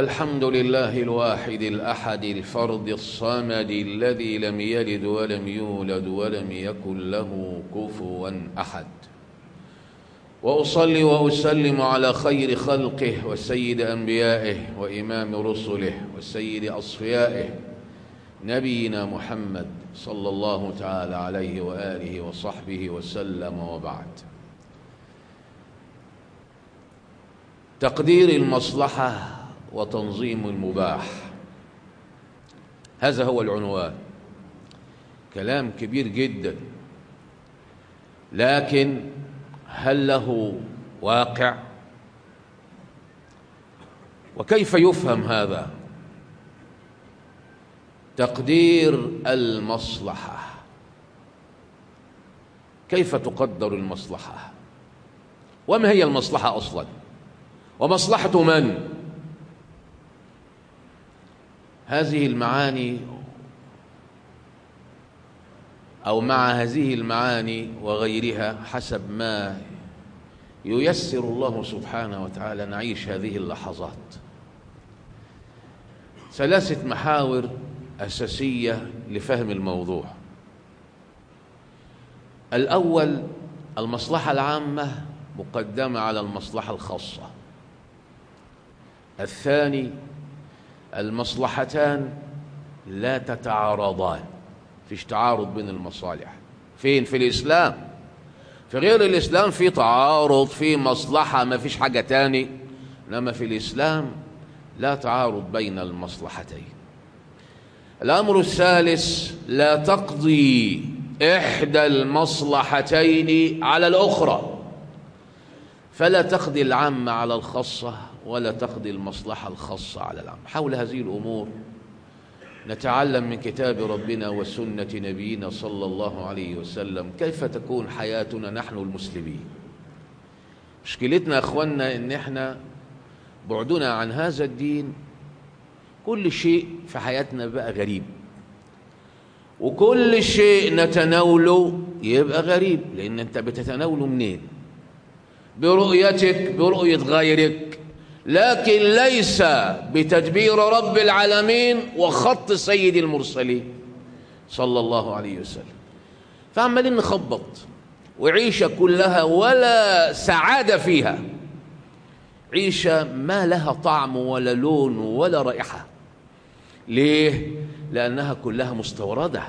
الحمد لله الواحد الأحد الفرد الصمد الذي لم يلد ولم يولد ولم يكن له كفوا أحد وأصلي وأسلم على خير خلقه وسيد أنبيائه وإمام رسله وسيد أصفيائه نبينا محمد صلى الله تعالى عليه وآله وصحبه وسلم وبعد تقدير المصلحة وتنظيم المباح هذا هو العنوان كلام كبير جدا لكن هل له واقع وكيف يفهم هذا تقدير المصلحة كيف تقدر المصلحة وما هي المصلحة أصلا ومصلحة من هذه المعاني أو مع هذه المعاني وغيرها حسب ما ييسر الله سبحانه وتعالى نعيش هذه اللحظات ثلاثة محاور أساسية لفهم الموضوع الأول المصلحة العامة مقدمة على المصلحة الخاصة الثاني المصلحتان لا تتعارضان فيش تعارض بين المصالح فين في الإسلام في غير الإسلام في تعارض في مصلحة ما فيش حاجة تاني إنما في الإسلام لا تعارض بين المصلحتين الأمر الثالث لا تقضي إحدى المصلحتين على الأخرى فلا تقضي العامة على الخاصة ولا تقضي المصلحة الخاصة على العامة حول هذه الأمور نتعلم من كتاب ربنا وسنة نبينا صلى الله عليه وسلم كيف تكون حياتنا نحن المسلمين مشكلتنا أخوانا إن إحنا بعدنا عن هذا الدين كل شيء في حياتنا بقى غريب وكل شيء نتناوله يبقى غريب لأن أنت بتتناوله منين برؤيتك برؤية غيرك لكن ليس بتدبير رب العالمين وخط سيد المرسلين صلى الله عليه وسلم فعمالين نخبط وعيشة كلها ولا سعادة فيها عيشة ما لها طعم ولا لون ولا رائحة ليه؟ لأنها كلها مستوردة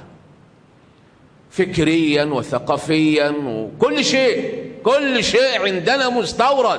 فكريا وثقافيا وكل شيء كل شيء عندنا مستورد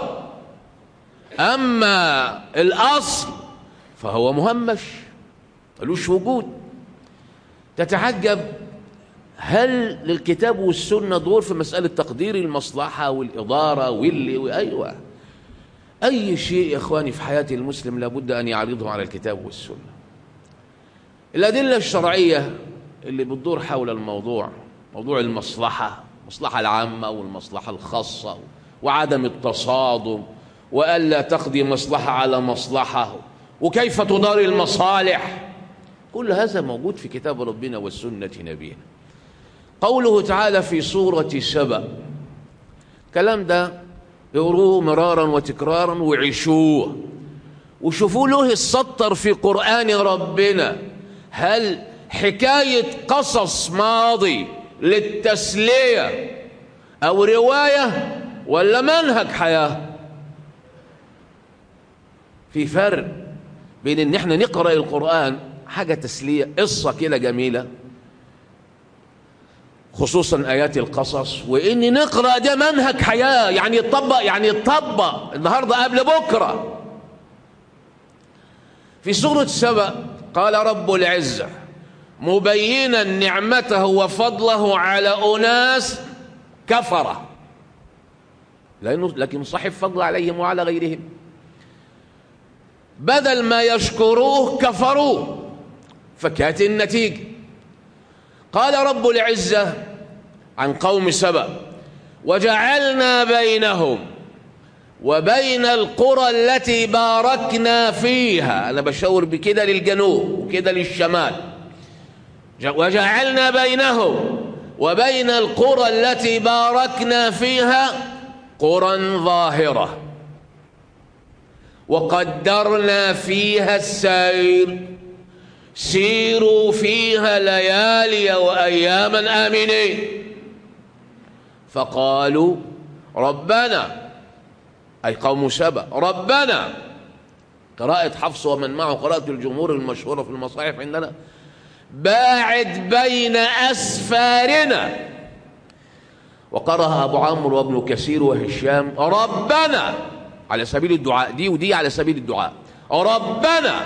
أما الأصل فهو مهمش ملوش وجود تتعجب هل للكتاب والسنة دور في مسألة تقدير المصلحة والإدارة واللي وأيوة أي شيء يا إخواني في حياة المسلم لابد أن يعرضه على الكتاب والسنة الأدلة الشرعية اللي بتدور حول الموضوع موضوع المصلحة المصلحة العامة والمصلحة الخاصة وعدم التصادم وألا تقضي مصلحة على مصلحة وكيف تدار المصالح كل هذا موجود في كتاب ربنا والسنة نبينا قوله تعالى في سورة سبأ الكلام ده يقروه مرارا وتكرارا وعيشوه وشوفوا له السطر في قرآن ربنا هل حكاية قصص ماضي للتسلية أو رواية ولا منهج حياة في فرق بين ان احنا نقرأ القرآن حاجة تسلية قصة كده جميلة خصوصا آيات القصص وإن نقرأ ده منهج حياة يعني يطبق يعني يطبق النهاردة قبل بكرة في سورة سبأ قال رب العزة مبينا نعمته وفضله على أناس كفرة لأنه لكن صاحب فضل عليهم وعلى غيرهم بدل ما يشكروه كفروه فكانت النتيجة قال رب العزة عن قوم سبأ وجعلنا بينهم وبين القرى التي باركنا فيها أنا بشاور بكده للجنوب وكده للشمال وجعلنا بينهم وبين القرى التي باركنا فيها قرى ظاهرة وقدرنا فيها السير سيروا فيها ليالي وأياما آمنين فقالوا ربنا أي قوم سبأ ربنا قراءة حفص ومن معه قراءة الجمهور المشهورة في المصاحف عندنا باعد بين أسفارنا وقرأها أبو عمرو وابن كثير وهشام ربنا على سبيل الدعاء دي ودي على سبيل الدعاء ربنا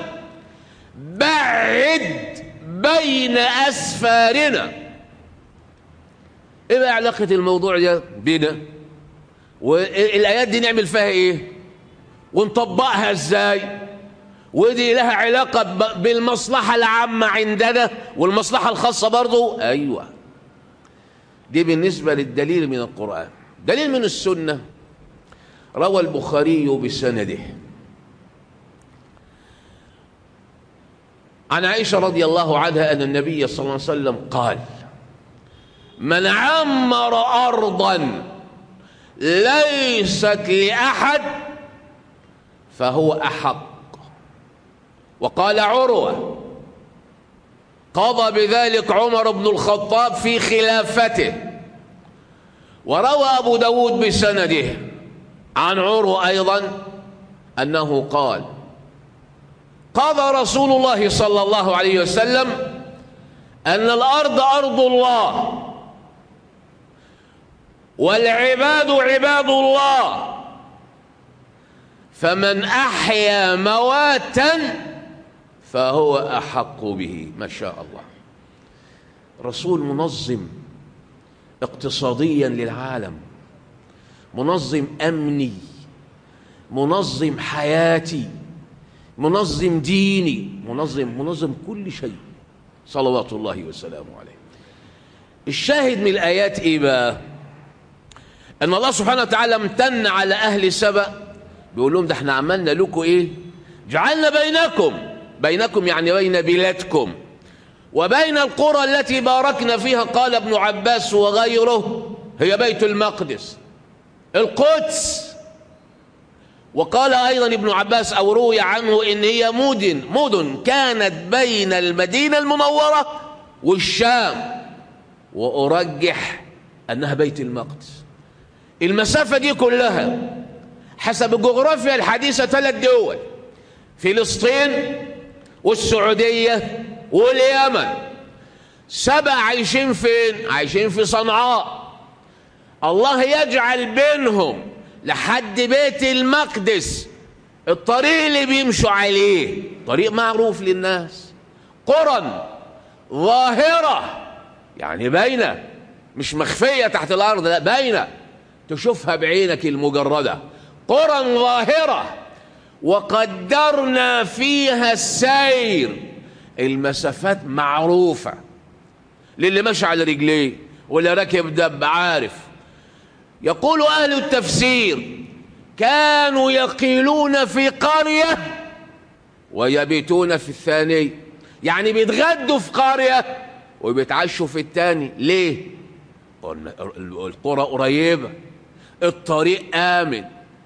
بعد بين أسفارنا ايه بقى علاقة الموضوع ده بينا والآيات دي نعمل فيها ايه ونطبقها ازاي ودي لها علاقة بالمصلحة العامة عندنا والمصلحة الخاصة برضو أيوة دي بالنسبة للدليل من القرآن دليل من السنة روى البخاري بسنده عن عائشة رضي الله عنها أن النبي صلى الله عليه وسلم قال من عمر أرضا ليست لأحد فهو أحق وقال عروة قضى بذلك عمر بن الخطاب في خلافته وروى أبو داود بسنده عن عروة أيضا أنه قال قضى رسول الله صلى الله عليه وسلم أن الأرض أرض الله والعباد عباد الله فمن أحيا مواتا فهو أحق به ما شاء الله رسول منظم اقتصاديا للعالم منظم أمني منظم حياتي منظم ديني منظم منظم كل شيء صلوات الله وسلامه عليه الشاهد من الآيات إيه بقى أن الله سبحانه وتعالى امتن على أهل سبأ بيقول لهم ده احنا عملنا لكم إيه جعلنا بينكم بينكم يعني بين بلادكم وبين القرى التي باركنا فيها قال ابن عباس وغيره هي بيت المقدس القدس وقال أيضا ابن عباس أو روي عنه إن هي مدن مدن كانت بين المدينة المنورة والشام وأرجح أنها بيت المقدس المسافة دي كلها حسب الجغرافيا الحديثة ثلاث دول فلسطين والسعودية واليمن سبع عايشين فين عايشين في صنعاء الله يجعل بينهم لحد بيت المقدس الطريق اللي بيمشوا عليه طريق معروف للناس قرى ظاهرة يعني باينة مش مخفية تحت الأرض لا باينة تشوفها بعينك المجردة قرى ظاهرة وقدرنا فيها السير المسافات معروفة للي ماشي على رجليه واللي راكب دب عارف يقول أهل التفسير كانوا يقيلون في قرية ويبيتون في الثانية يعني بيتغدوا في قرية وبيتعشوا في الثاني ليه قلنا القرى قريبة الطريق آمن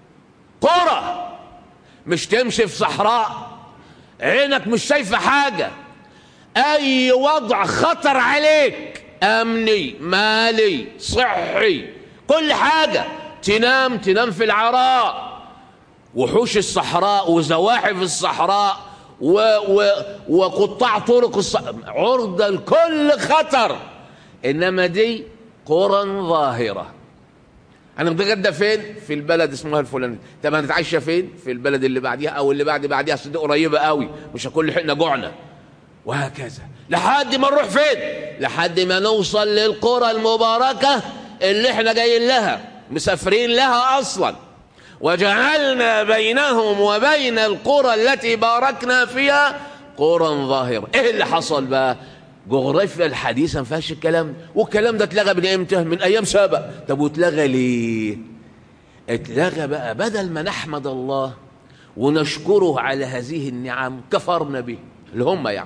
قرى مش تمشي في صحراء عينك مش شايفة حاجة أي وضع خطر عليك أمني مالي صحي كل حاجة تنام تنام في العراء وحوش الصحراء وزواحف الصحراء و و وقطاع طرق الصحراء عرضة لكل خطر إنما دي قرى ظاهرة هنتغدى فين؟ في البلد اسمها الفلاني طب هنتعشى فين؟ في البلد اللي بعديها أو اللي بعد بعديها أصل دي قريبة قوي مش هكل حين جوعنا وهكذا لحد ما نروح فين؟ لحد ما نوصل للقرى المباركة اللي احنا جايين لها مسافرين لها اصلا وجعلنا بينهم وبين القرى التي باركنا فيها قرى ظاهرة ايه اللي حصل بقى جغرافيا الحديثة ما فيهاش الكلام والكلام ده اتلغى من امتى من ايام سابق طب واتلغى ليه اتلغى بقى بدل ما نحمد الله ونشكره على هذه النعم كفرنا به اللي هم يعني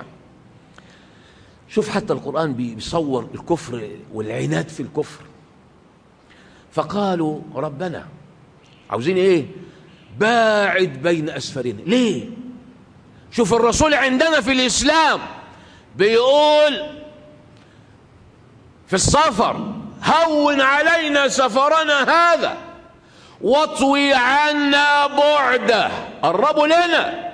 شوف حتى القرآن بيصور الكفر والعناد في الكفر فقالوا ربنا عاوزين ايه باعد بين أسفرين ليه شوف الرسول عندنا في الإسلام بيقول في السفر هون علينا سفرنا هذا واطوي عنا بعده قربوا لنا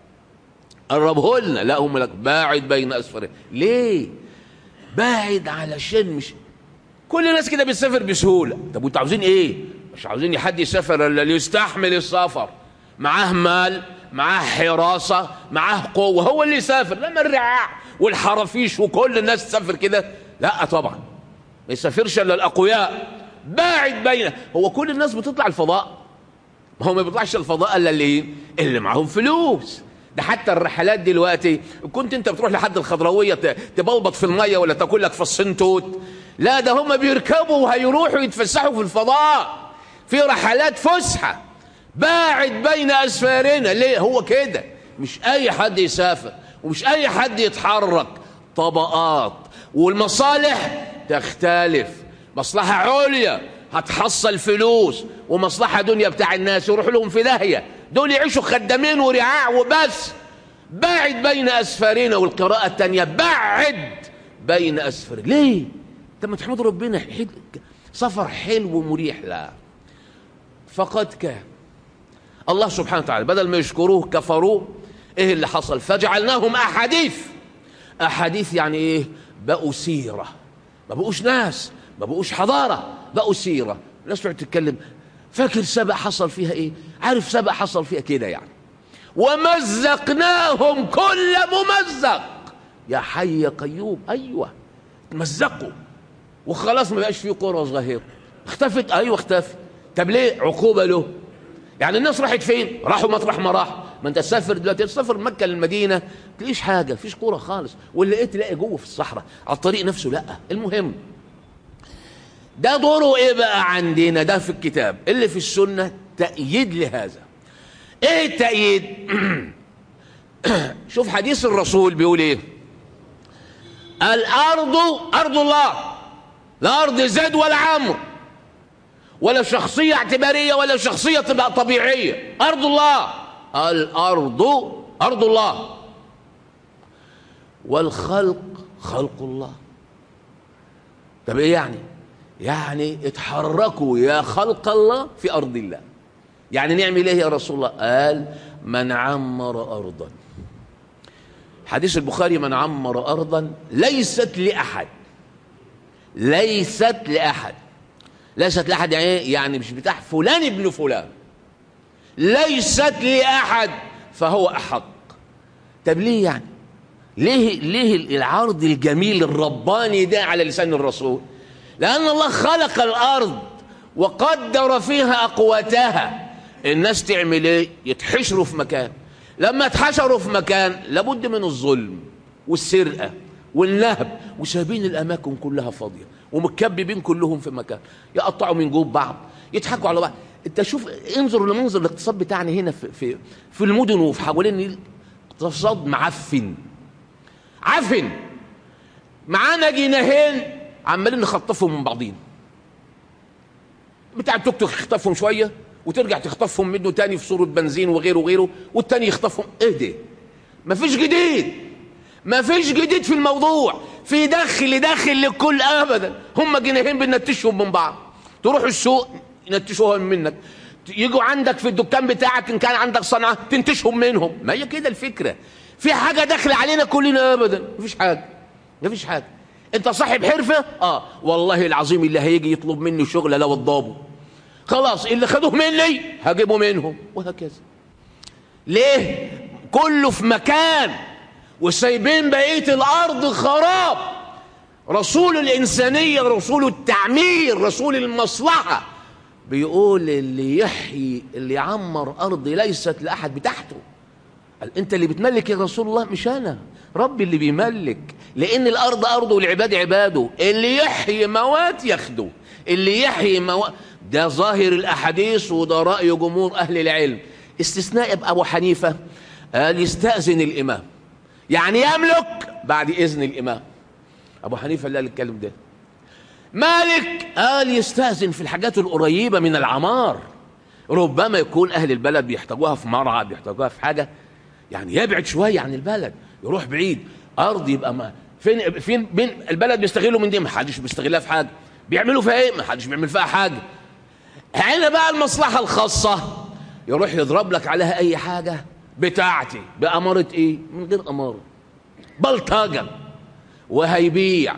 قربه لنا لا هم لك باعد بين أسفرين ليه باعد علشان مش كل الناس كده بتسافر بسهولة طب وانتوا عاوزين ايه مش عاوزين حد يسافر الا اللي يستحمل السفر معاه مال معاه حراسة معاه قوة هو اللي يسافر لما الرعاع والحرافيش وكل الناس تسافر كده لا طبعا ما يسافرش الا الاقوياء باعد بين هو كل الناس بتطلع الفضاء ما هو ما بيطلعش الفضاء الا اللي اللي معاهم فلوس ده حتى الرحلات دلوقتي كنت انت بتروح لحد الخضرويه تبلبط في الميه ولا تاكل لك فصين توت لا ده هم بيركبوا وهيروحوا يتفسحوا في الفضاء في رحلات فسحه باعد بين اسفارنا ليه هو كده مش اي حد يسافر ومش اي حد يتحرك طبقات والمصالح تختلف مصلحه عليا هتحصل فلوس ومصلحه دنيا بتاع الناس يروح لهم في داهيه دول يعيشوا خدامين ورعاع وبس باعد بين اسفارنا والقراءه الثانيه بعد بين اسفارنا ليه طب ما تحمدوا ربنا حل... سفر حلو ومريح لا فقد كان الله سبحانه وتعالى بدل ما يشكروه كفروه ايه اللي حصل فجعلناهم احاديث احاديث يعني ايه بقوا سيره ما بقوش ناس ما بقوش حضاره بقوا سيره الناس تقعد تتكلم فاكر سبق حصل فيها ايه عارف سبق حصل فيها كده يعني ومزقناهم كل ممزق يا حي يا قيوم ايوه مزقوا وخلاص ما بقاش فيه قرى صغيره اختفت ايوه اختفت طب ليه عقوبه له يعني الناس راحت فين راحوا مطرح ما راح ما انت تسافر دلوقتي تسافر من مكه للمدينه تلاقيش حاجه فيش قرى خالص واللي لقيت تلاقي جوه في الصحراء على الطريق نفسه لا المهم ده دوره ايه بقى عندنا ده في الكتاب اللي في السنه تأييد لهذا ايه التأييد شوف حديث الرسول بيقول ايه الارض ارض الله لا ارض زيد ولا عمرو ولا شخصية اعتبارية ولا شخصية طبيعية أرض الله الأرض أرض الله والخلق خلق الله طب إيه يعني يعني اتحركوا يا خلق الله في أرض الله يعني نعمل إيه يا رسول الله قال من عمر أرضا حديث البخاري من عمر أرضا ليست لأحد ليست لأحد ليست لأحد يعني ايه؟ يعني مش بتاع فلان ابن فلان ليست لأحد فهو أحق طب ليه يعني ليه ليه العرض الجميل الرباني ده على لسان الرسول لأن الله خلق الأرض وقدر فيها أقواتها الناس تعمل ايه يتحشروا في مكان لما اتحشروا في مكان لابد من الظلم والسرقة والنهب وسابين الأماكن كلها فاضية ومكببين كلهم في مكان يقطعوا من جوب بعض يضحكوا على بعض انت شوف انظر لمنظر الاقتصاد بتاعنا هنا في في, في المدن وفي حوالين النيل اقتصاد معفن عفن معانا جناهين عمالين نخطفهم من بعضين بتاع التوك توك يخطفهم شويه وترجع تخطفهم منه تاني في صوره بنزين وغيره وغيره والتاني يخطفهم ايه ده مفيش جديد مفيش جديد في الموضوع في دخل داخل للكل ابدا هم جنيهين بننتشهم من بعض تروح السوق ينتشوهم منك يجوا عندك في الدكان بتاعك ان كان عندك صنعه تنتشهم منهم ما هي كده الفكره في حاجه داخله علينا كلنا ابدا مفيش حاجه مفيش حاجه انت صاحب حرفه اه والله العظيم اللي هيجي يطلب مني شغل لو الضابه خلاص اللي خدوه مني هجيبه منهم وهكذا ليه كله في مكان وسايبين بقيه الارض خراب رسول الانسانيه رسول التعمير رسول المصلحه بيقول اللي يحيي اللي يعمر ارض ليست لاحد بتاعته قال انت اللي بتملك يا رسول الله مش انا ربي اللي بيملك لان الارض ارضه والعباد عباده اللي يحيي موات ياخده اللي يحيي موات ده ظاهر الاحاديث وده راي جمهور اهل العلم استثناء ابو حنيفه قال يستاذن الامام يعني يملك بعد اذن الامام ابو حنيفه اللي قال الكلام ده مالك قال يستاذن في الحاجات القريبه من العمار ربما يكون اهل البلد بيحتاجوها في مرعى بيحتاجوها في حاجه يعني يبعد شويه عن البلد يروح بعيد ارض يبقى ما فين فين بين البلد بيستغلوا من دي ما حدش بيستغلها في حاجه بيعملوا فيها ايه ما حدش بيعمل فيها حاجه هنا بقى المصلحه الخاصه يروح يضرب لك عليها اي حاجه بتاعتي باماره ايه من غير اماره بلطجه وهيبيع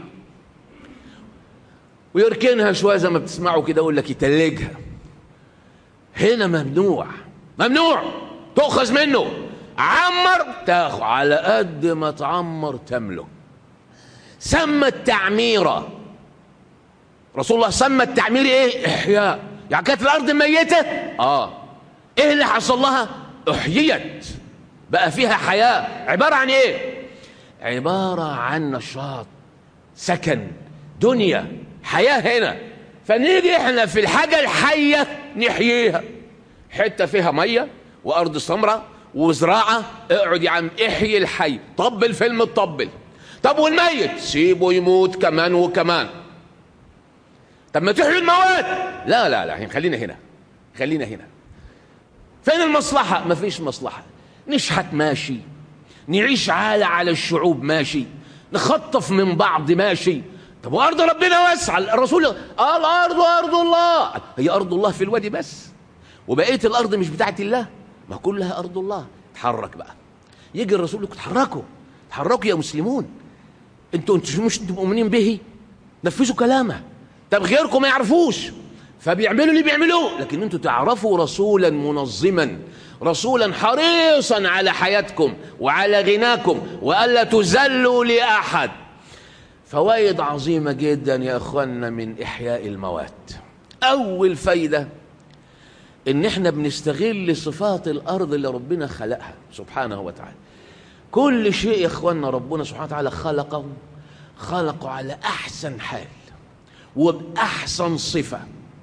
ويركنها شويه زي ما بتسمعوا كده يقول لك يتلجها هنا ممنوع ممنوع تؤخذ منه عمر تاخذ على قد ما تعمر تملك سمى التعمير رسول الله سمى التعمير ايه احياء يعني كانت الارض ميته اه ايه اللي حصل لها احييت بقى فيها حياه عباره عن ايه عباره عن نشاط سكن دنيا حياه هنا فنيجي احنا في الحاجه الحيه نحييها حته فيها ميه وارض سمراء وزراعه اقعد يا عم احيي الحي طبل فيلم تطبل طب والميت سيبه يموت كمان وكمان طب ما تحيي المواد لا لا لا خلينا هنا خلينا هنا فين المصلحة مفيش مصلحة نشحت ماشي نعيش عالة على الشعوب ماشي نخطف من بعض ماشي طب وارض ربنا واسعه الرسول قال الارض ارض الله هي ارض الله في الوادي بس وبقيه الارض مش بتاعت الله ما كلها ارض الله اتحرك بقى يجي الرسول يقول اتحركوا اتحركوا يا مسلمون انتوا انتوا مش انتوا مؤمنين به نفذوا كلامه طب غيركم ما يعرفوش فبيعملوا اللي بيعملوه لكن انتوا تعرفوا رسولا منظما رسولا حريصا على حياتكم وعلى غناكم والا تذلوا لاحد فوائد عظيمة جدا يا اخوانا من احياء الموات اول فايدة ان احنا بنستغل صفات الارض اللي ربنا خلقها سبحانه وتعالى كل شيء يا اخوانا ربنا سبحانه وتعالى خلقه خلقه على احسن حال وباحسن صفه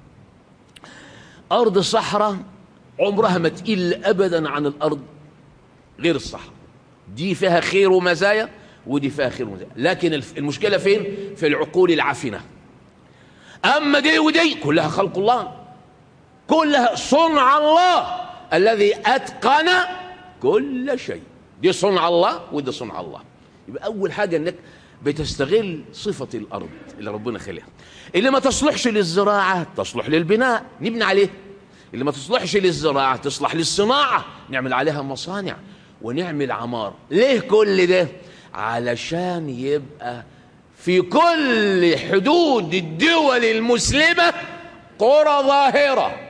ارض صحراء عمرها ما تقل ابدا عن الارض غير الصحراء دي فيها خير ومزايا ودي فيها خير ومزايا لكن المشكله فين في العقول العفنه اما دي ودي كلها خلق الله كلها صنع الله الذي اتقن كل شيء دي صنع الله ودي صنع الله يبقى اول حاجه انك بتستغل صفة الأرض اللي ربنا خلقها اللي ما تصلحش للزراعة تصلح للبناء نبني عليه اللي ما تصلحش للزراعة تصلح للصناعة نعمل عليها مصانع ونعمل عمار ليه كل ده علشان يبقى في كل حدود الدول المسلمة قرى ظاهرة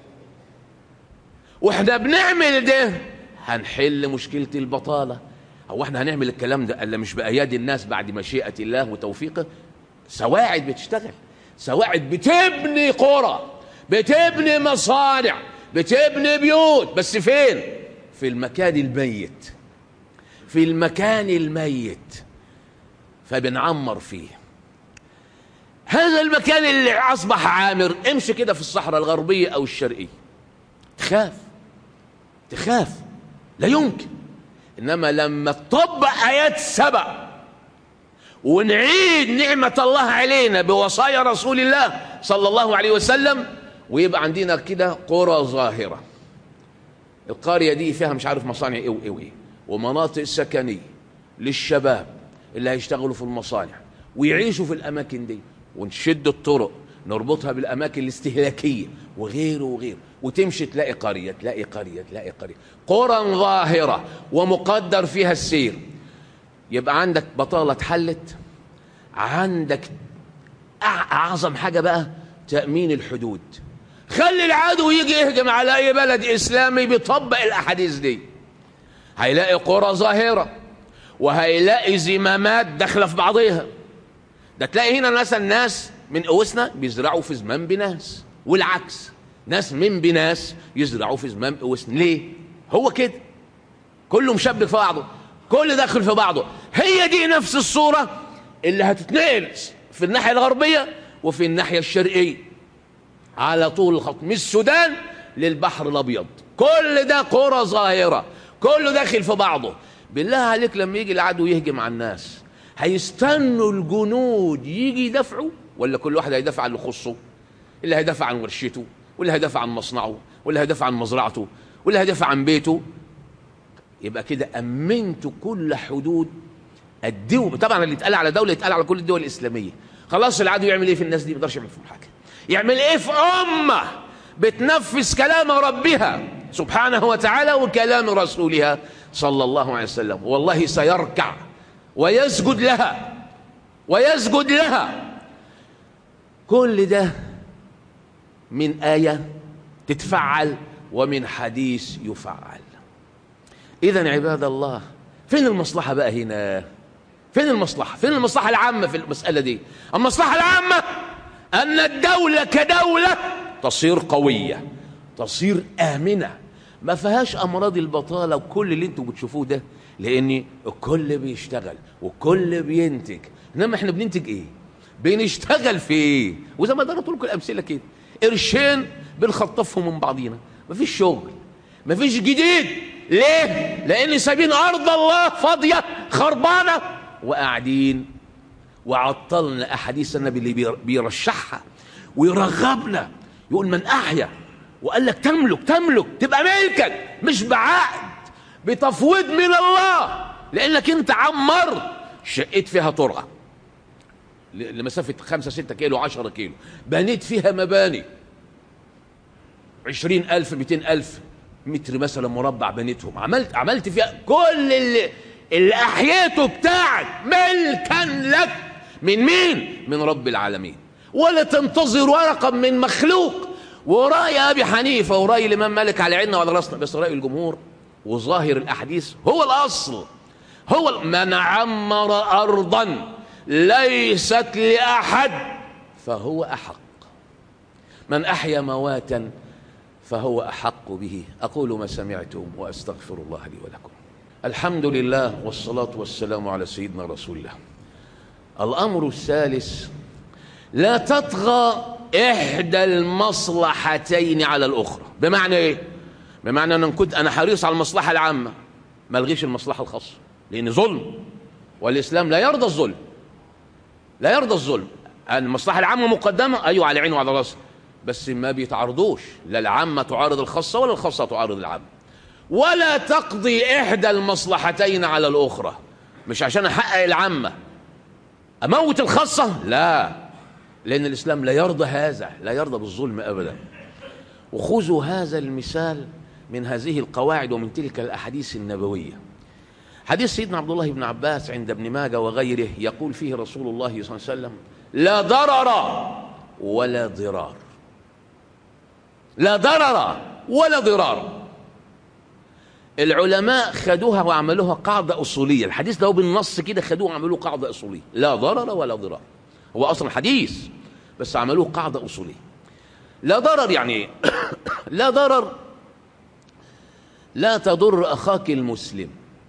واحنا بنعمل ده هنحل مشكلة البطالة هو احنا هنعمل الكلام ده الا مش بايادي الناس بعد مشيئه الله وتوفيقه سواعد بتشتغل سواعد بتبني قرى بتبني مصانع بتبني بيوت بس فين في المكان الميت في المكان الميت فبنعمر فيه هذا المكان اللي اصبح عامر امشي كده في الصحراء الغربيه او الشرقيه تخاف تخاف لا يمكن انما لما تطبق ايات سبع ونعيد نعمة الله علينا بوصايا رسول الله صلى الله عليه وسلم ويبقى عندنا كده قرى ظاهرة القرية دي فيها مش عارف مصانع ايه وايه وايه ومناطق سكنية للشباب اللي هيشتغلوا في المصانع ويعيشوا في الأماكن دي ونشد الطرق نربطها بالأماكن الاستهلاكية وغيره وغيره وتمشي تلاقي قرية تلاقي قرية تلاقي قرية قرى ظاهرة ومقدر فيها السير يبقى عندك بطالة اتحلت عندك أعظم حاجة بقى تأمين الحدود خلي العدو يجي يهجم على أي بلد إسلامي بيطبق الأحاديث دي هيلاقي قرى ظاهرة وهيلاقي زمامات داخلة في بعضها ده تلاقي هنا مثلا ناس من أوسنا بيزرعوا في زمام بناس والعكس ناس من بناس يزرعوا في زمام أوسنا ليه؟ هو كده كله مشبك في بعضه كل داخل في بعضه هي دي نفس الصورة اللي هتتنقل في الناحية الغربية وفي الناحية الشرقية على طول الخط من السودان للبحر الأبيض كل ده قرى ظاهرة كله داخل في بعضه بالله عليك لما يجي العدو يهجم على الناس هيستنوا الجنود يجي يدافعوا ولا كل واحد هيدافع عن اللي يخصه اللي هيدافع عن ورشته واللي هيدافع عن مصنعه واللي هيدافع عن مزرعته واللي هيدافع عن بيته يبقى كده امنت كل حدود الدول طبعا اللي اتقال على دوله يتقال على كل الدول الاسلاميه خلاص العدو يعمل ايه في الناس دي ما يقدرش يعمل فيهم حاجه يعمل ايه في امه بتنفذ كلام ربها سبحانه وتعالى وكلام رسولها صلى الله عليه وسلم والله سيركع ويسجد لها ويسجد لها كل ده من آية تتفعل ومن حديث يفعل إذا عباد الله فين المصلحة بقى هنا فين المصلحة فين المصلحة العامة في المسألة دي المصلحة العامة أن الدولة كدولة تصير قوية تصير آمنة ما فيهاش أمراض البطالة وكل اللي انتوا بتشوفوه ده لأن الكل بيشتغل والكل بينتج إنما احنا بننتج إيه بنشتغل في إيه وزي ما ضربت لكم الأمثلة كده قرشين بنخطفهم من بعضينا مفيش شغل مفيش جديد ليه لأن سايبين أرض الله فاضية خربانة وقاعدين وعطلنا أحاديث النبي اللي بيرشحها ويرغبنا يقول من أحيا وقال لك تملك تملك تبقى ملكك مش بعقد بتفويض من الله لأنك أنت عمرت شقيت فيها ترعة لمسافة خمسة ستة كيلو عشرة كيلو بنيت فيها مباني عشرين ألف مئتين ألف متر مثلا مربع بنيتهم عملت عملت فيها كل اللي اللي أحييته بتاعك ملكا لك من مين؟ من رب العالمين ولا تنتظر ورقا من مخلوق ورأي أبي حنيفة ورأي الإمام مالك على عيننا وعلى راسنا بس رأي الجمهور وظاهر الأحاديث هو الأصل هو من عمر أرضا ليست لأحد فهو أحق من أحيا مواتا فهو أحق به أقول ما سمعتم وأستغفر الله لي ولكم الحمد لله والصلاة والسلام على سيدنا رسول الله الأمر الثالث لا تطغى إحدى المصلحتين على الأخرى بمعنى إيه؟ بمعنى أن كنت أنا حريص على المصلحة العامة ما الغيش المصلحة الخاصة لأن ظلم والإسلام لا يرضى الظلم لا يرضى الظلم المصلحة العامة مقدمة أيوة على عينه وعلى راسه بس ما بيتعارضوش لا العامة تعارض الخاصة ولا الخاصة تعارض العامة ولا تقضي إحدى المصلحتين على الأخرى مش عشان أحقق العامة أموت الخاصة لا لأن الإسلام لا يرضى هذا لا يرضى بالظلم أبدا وخذوا هذا المثال من هذه القواعد ومن تلك الأحاديث النبوية حديث سيدنا عبد الله بن عباس عند ابن ماجه وغيره يقول فيه رسول الله صلى الله عليه وسلم لا ضرر ولا ضرار لا ضرر ولا ضرار العلماء خدوها وعملوها قاعدة أصولية الحديث ده بالنص كده خدوه وعملوه قاعدة أصولية لا ضرر ولا ضرار هو أصلا حديث بس عملوه قاعدة أصولية لا ضرر يعني لا ضرر لا تضر أخاك المسلم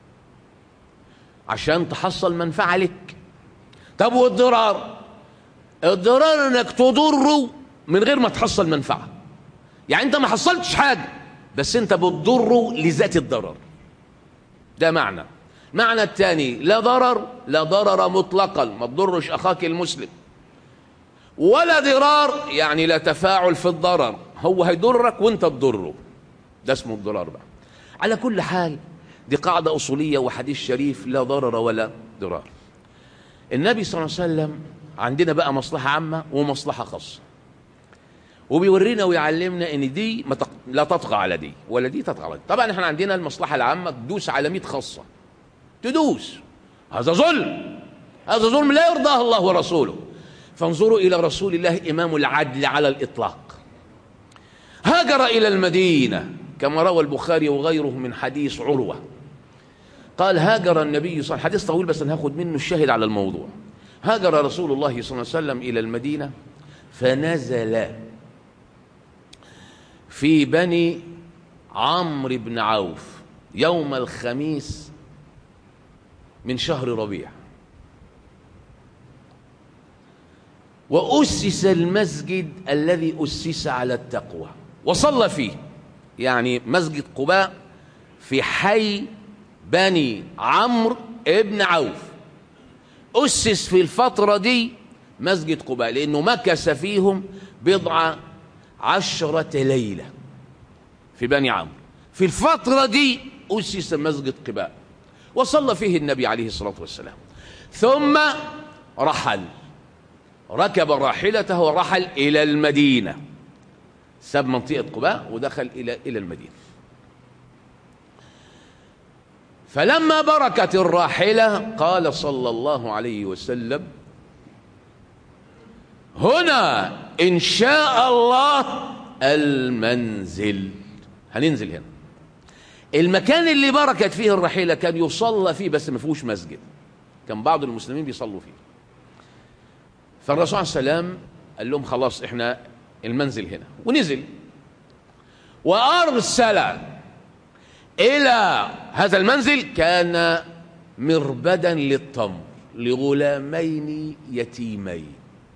عشان تحصل منفعة لك طب والضرار الضرار انك تضره من غير ما تحصل منفعة يعني انت ما حصلتش حاجة بس انت بتضره لذات الضرر ده معنى معنى الثاني لا ضرر لا ضرر مطلقا ما تضرش اخاك المسلم ولا ضرار يعني لا تفاعل في الضرر هو هيضرك وانت تضره ده اسمه الضرار بقى على كل حال دي قاعدة أصولية وحديث شريف لا ضرر ولا ضرار النبي صلى الله عليه وسلم عندنا بقى مصلحة عامة ومصلحة خاصة وبيورينا ويعلمنا ان دي ما تق... لا تطغى على دي ولا دي تطغى على دي طبعا احنا عندنا المصلحة العامة تدوس على 100 خاصة تدوس هذا ظلم هذا ظلم لا يرضاه الله ورسوله فانظروا إلى رسول الله إمام العدل على الإطلاق هاجر إلى المدينة كما روى البخاري وغيره من حديث عروة قال هاجر النبي صلى الله عليه وسلم حديث طويل بس هاخد منه الشاهد على الموضوع هاجر رسول الله صلى الله عليه وسلم إلى المدينة فنزل في بني عمرو بن عوف يوم الخميس من شهر ربيع وأسس المسجد الذي أسس على التقوى وصلى فيه يعني مسجد قباء في حي بني عمرو ابن عوف أسس في الفترة دي مسجد قباء لأنه مكث فيهم بضع عشرة ليلة في بني عمرو في الفترة دي أسس مسجد قباء وصلى فيه النبي عليه الصلاة والسلام ثم رحل ركب راحلته ورحل إلى المدينة ساب منطقة قباء ودخل إلى إلى المدينة فلما بركت الراحلة قال صلى الله عليه وسلم هنا إن شاء الله المنزل هننزل هنا المكان اللي بركت فيه الرحيلة كان يصلى فيه بس ما فيهوش مسجد كان بعض المسلمين بيصلوا فيه فالرسول صلى الله عليه وسلم قال لهم خلاص احنا المنزل هنا ونزل وأرسل إلى هذا المنزل كان مربدا للتمر لغلامين يتيمين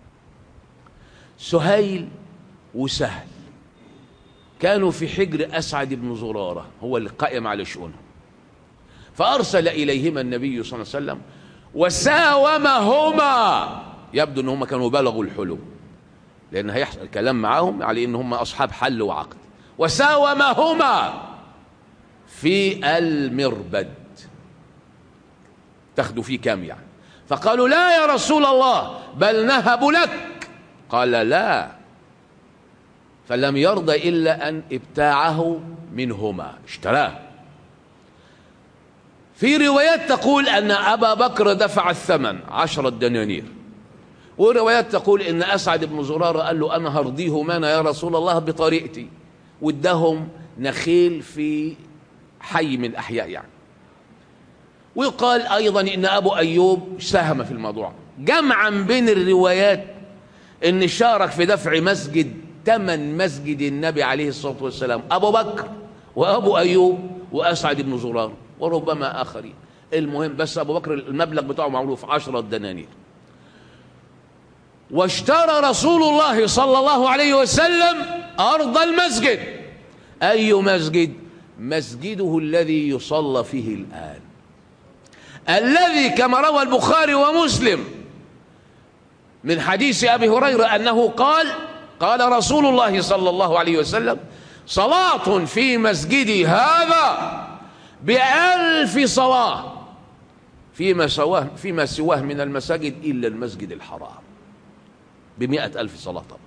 سهيل وسهل كانوا في حجر أسعد بن زرارة هو اللي قائم على شؤونهم فأرسل إليهما النبي صلى الله عليه وسلم وساومهما يبدو أن هم كانوا بلغوا الحلم لأن هيحصل الكلام معاهم على أن هم أصحاب حل وعقد وساومهما في المربد تاخدوا فيه كام يعني فقالوا لا يا رسول الله بل نهب لك قال لا فلم يرضى إلا أن ابتاعه منهما اشتراه في روايات تقول أن أبا بكر دفع الثمن عشرة دنانير وروايات تقول إن أسعد بن زرارة قال له أنا هرضيه مانا يا رسول الله بطريقتي وادهم نخيل في حي من الأحياء يعني ويقال أيضا إن أبو أيوب ساهم في الموضوع جمعا بين الروايات إن شارك في دفع مسجد ثمن مسجد النبي عليه الصلاة والسلام أبو بكر وأبو أيوب وأسعد بن زرار وربما آخرين المهم بس أبو بكر المبلغ بتاعه معروف عشرة دنانير واشترى رسول الله صلى الله عليه وسلم أرض المسجد أي مسجد مسجده الذي يصلى فيه الآن الذي كما روى البخاري ومسلم من حديث أبي هريرة أنه قال قال رسول الله صلى الله عليه وسلم صلاة في مسجدي هذا بألف صلاة فيما سواه فيما سواه من المساجد إلا المسجد الحرام بمئة ألف صلاة طبعا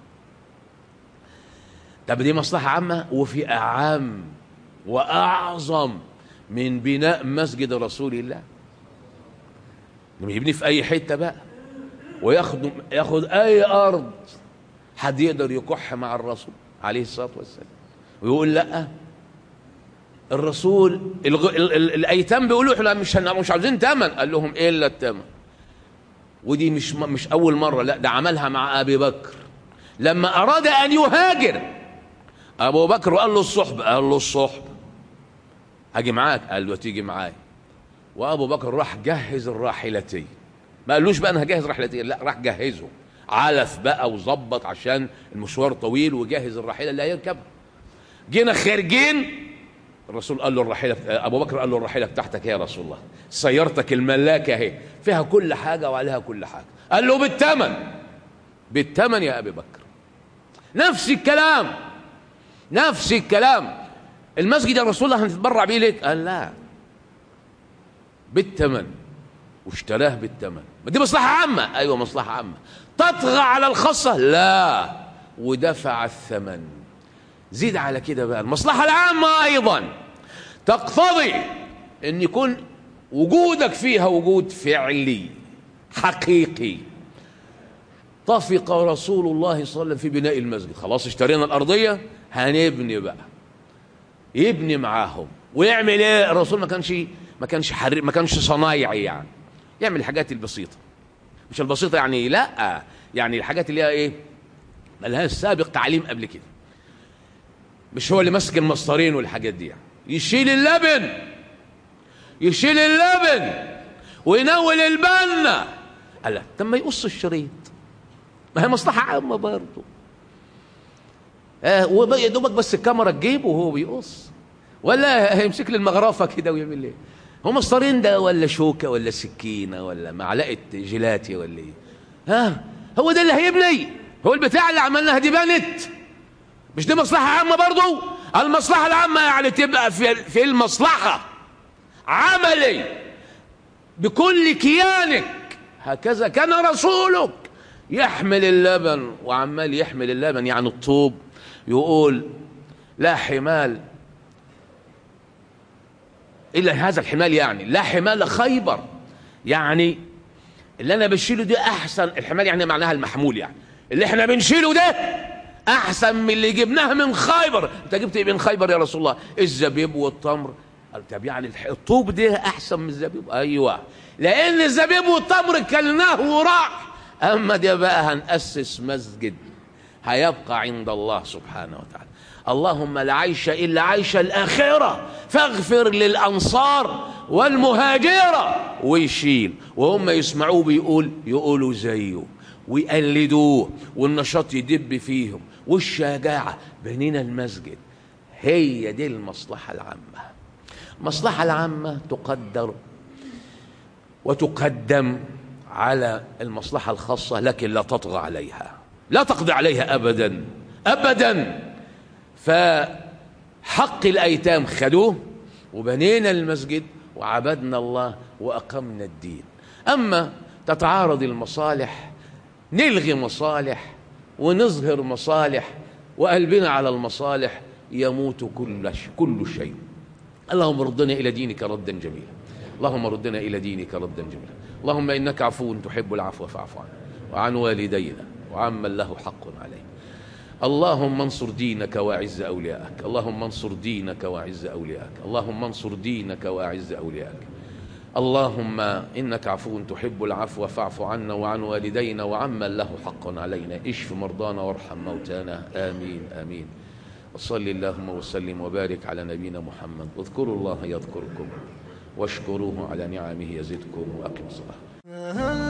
طب دي مصلحة عامة وفي أعام وأعظم من بناء مسجد رسول الله لما يبني في أي حتة بقى وياخد ياخد أي أرض حد يقدر يكح مع الرسول عليه الصلاة والسلام ويقول لا الرسول الغ... ال... ال... الايتام بيقولوا احنا مش هن... مش عاوزين ثمن قال لهم ايه الا الثمن ودي مش مش اول مره لا ده عملها مع ابي بكر لما اراد ان يهاجر ابو بكر قال له الصحبه قال له الصحبه هاجي معاك قال له تيجي معايا وابو بكر راح جهز الراحلتين ما قالوش بقى انا هجهز راحلتين لا راح جهزهم علف بقى وظبط عشان المشوار طويل وجهز الراحله اللي هيركبها جينا خارجين الرسول قال له الراحله ابو بكر قال له الراحله بتاعتك يا رسول الله سيارتك الملاكه اهي فيها كل حاجه وعليها كل حاجه قال له بالثمن بالثمن يا ابي بكر نفس الكلام نفس الكلام المسجد يا رسول الله هنتبرع بيه ليك قال لا بالثمن واشتراه بالثمن دي مصلحه عامه ايوه مصلحه عامه تطغى على الخاصه لا ودفع الثمن زيد على كده بقى المصلحة العامة أيضا تقتضي أن يكون وجودك فيها وجود فعلي حقيقي طفق رسول الله صلى الله عليه وسلم في بناء المسجد خلاص اشترينا الأرضية هنبني بقى يبني معاهم ويعمل ايه الرسول ما كانش ما كانش حرير ما كانش صنايعي يعني يعمل الحاجات البسيطة مش البسيطة يعني لا يعني الحاجات اللي هي ايه ملهاش سابق تعليم قبل كده مش هو اللي ماسك المسطرين والحاجات دي يعني. يشيل اللبن يشيل اللبن وينول البنة قال لا طب ما يقص الشريط ما هي مصلحة عامة برضه آه يا دوبك بس الكاميرا تجيبه وهو بيقص ولا هيمسك لي المغرفة كده ويعمل ايه هو مسطرين ده ولا شوكة ولا سكينة ولا معلقة جيلاتي ولا ايه ها هو ده اللي هيبني هو البتاع اللي عملناها دي بنت مش دي مصلحة عامة برضو المصلحة العامة يعني تبقى في في المصلحة عملي بكل كيانك هكذا كان رسولك يحمل اللبن وعمال يحمل اللبن يعني الطوب يقول لا حمال إلا هذا الحمال يعني لا حمال خيبر يعني اللي أنا بشيله ده أحسن الحمال يعني معناها المحمول يعني اللي احنا بنشيله ده أحسن من اللي جبناه من خيبر أنت جبت إيه من خيبر يا رسول الله الزبيب والتمر قال طب يعني الح- الطوب ده أحسن من الزبيب أيوه لأن الزبيب والتمر كلناه وراح أما ده بقى هنأسس مسجد هيبقى عند الله سبحانه وتعالى اللهم لا عيش إلا عيش الآخرة فاغفر للأنصار والمهاجرة ويشيل وهم يسمعوه بيقول يقولوا زيه ويقلدوه والنشاط يدب فيهم والشجاعة بنينا المسجد هي دي المصلحة العامة المصلحة العامة تقدر وتقدم على المصلحة الخاصة لكن لا تطغى عليها لا تقضي عليها أبدا أبدا فحق الأيتام خدوه وبنينا المسجد وعبدنا الله وأقمنا الدين أما تتعارض المصالح نلغي مصالح ونظهر مصالح وقلبنا على المصالح يموت كل ش- كل شيء اللهم ردنا إلى دينك ردا جميلا اللهم ردنا إلى دينك ردا جميلا اللهم إنك عفو تحب العفو فاعف عنا وعن والدينا وعمن له حق علينا اللهم انصر دينك واعز أولياءك اللهم انصر دينك واعز أولياءك اللهم انصر دينك واعز أولياءك اللهم إنك عفو تحب العفو فاعف عنا وعن والدينا وعمن له حق علينا اشف مرضانا وارحم موتانا آمين آمين وصل اللهم وسلم وبارك على نبينا محمد واذكروا الله يذكركم واشكروه على نعمه يزدكم وأقم الصلاة